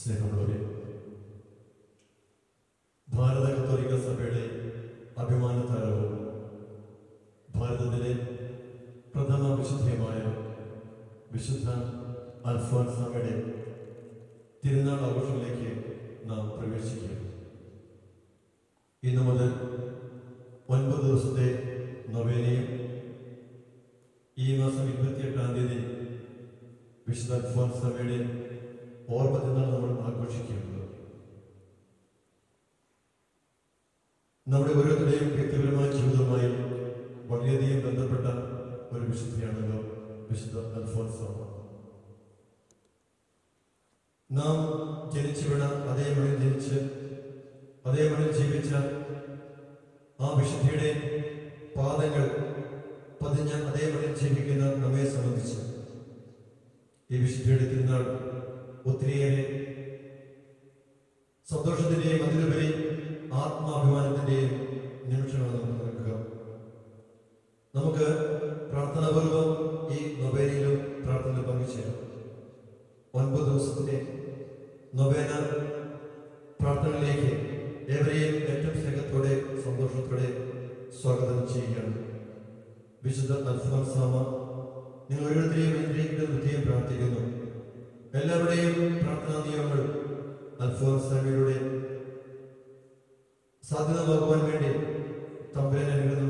സ്നേഹമുള്ളവരെ ഭാരത കത്തോലിക്ക സഭയുടെ അഭിമാന താരവും ഭാരതത്തിലെ പ്രഥമ വിശുദ്ധയുമായ വിശുദ്ധ അൽഫോൻസാമയുടെ തിരുനാൾ ആഘോഷങ്ങളിലേക്ക് നാം പ്രവേശിക്കുകയാണ് ഇന്നു മുതൽ ഒൻപത് ദിവസത്തെ നൊവേനയും ഈ മാസം ഇരുപത്തിയെട്ടാം തീയതി വിശുദ്ധ അൽഫോൻസാമയുടെ ഓർമ്മ ദിനങ്ങൾ നമ്മൾ ആഘോഷിക്കുകയാണ് നമ്മുടെ ഓരോരുത്തരുടെയും വ്യക്തിപരമായ ജീവിതവുമായി വളരെയധികം ബന്ധപ്പെട്ട ഒരു വിശുദ്ധിയാണല്ലോ വിശുദ്ധ അൽഫോൻസാമ നാം ജനിച്ചു വീണ അതേ മണ്ണിൽ ജനിച്ച് അതേ മണ്ണിൽ ജീവിച്ച ആ വിശുദ്ധിയുടെ പാദങ്ങൾ പതിഞ്ഞ അതേ മണ്ണിൽ ജീവിക്കുന്ന നമ്മെ സംബന്ധിച്ച് ഈ വിശുദ്ധിയുടെ തിരുനാൾ ഒത്തിരിയേറെ സന്തോഷത്തിന്റെയും അതിലുപരി ആത്മാഭിമാനത്തിന്റെയും നിമിഷമാണ് നമുക്ക് നിൽക്കുക നമുക്ക് പ്രാർത്ഥനാപൂർവം ഈ നൊവേനയിലും പ്രാർത്ഥന പങ്കുചേരാം ഒൻപത് ദിവസത്തിന്റെ നൊവേന പ്രാർത്ഥനയിലേക്ക് ഏവരെയും ഏറ്റവും സ്നേഹത്തോടെ സന്തോഷത്തോടെ സ്വാഗതം ചെയ്യുകയാണ് വിശുദ്ധ അൽഫോൻസാമ നിങ്ങൾ ഓരോരുത്തരെയും അനുഗ്രഹിക്കുന്ന ബുദ്ധിയും പ്രാർത്ഥിക്കുന്നു എല്ലാവരുടെയും പ്രാർത്ഥനാ നിയമങ്ങൾ അൽഫോൻസാമയുടെ സാധ്യതമാകുവാൻ വേണ്ടി തമ്പുരാൻ അനുഗ്രഹം